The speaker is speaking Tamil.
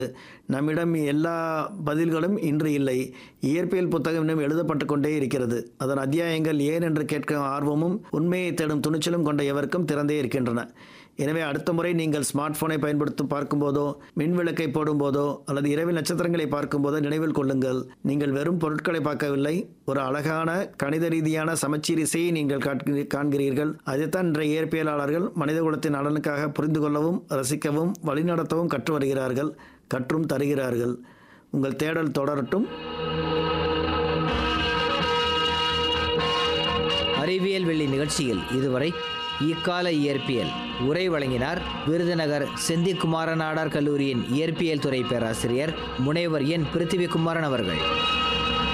நம்மிடம் எல்லா பதில்களும் இன்று இல்லை இயற்பியல் புத்தகம் இன்னும் எழுதப்பட்டு கொண்டே இருக்கிறது அதன் அத்தியாயங்கள் ஏன் என்று கேட்கும் ஆர்வமும் உண்மையை தேடும் துணிச்சலும் கொண்ட எவருக்கும் திறந்தே இருக்கின்றன எனவே அடுத்த முறை நீங்கள் ஸ்மார்ட் போனை பயன்படுத்தி பார்க்கும்போதோ மின் விளக்கை போடும்போதோ அல்லது இரவில் நட்சத்திரங்களை பார்க்கும்போதோ நினைவில் கொள்ளுங்கள் நீங்கள் வெறும் பொருட்களை பார்க்கவில்லை ஒரு அழகான கணித ரீதியான சமச்சீர் இசையை நீங்கள் காட்கிறீ- காண்கிறீர்கள் அதைத்தான் இன்றைய இயற்பியலாளர்கள் மனிதகுலத்தின் நலனுக்காக புரிந்து கொள்ளவும் ரசிக்கவும் வழிநடத்தவும் கற்று வருகிறார்கள் கற்றும் தருகிறார்கள் உங்கள் தேடல் தொடரட்டும் அறிவியல் வெள்ளி நிகழ்ச்சியில் இதுவரை இக்கால இயற்பியல் உரை வழங்கினார் விருதுநகர் செந்திக்குமார நாடார் கல்லூரியின் இயற்பியல் துறை பேராசிரியர் முனைவர் என் பிருத்திவிக்குமாரன் அவர்கள்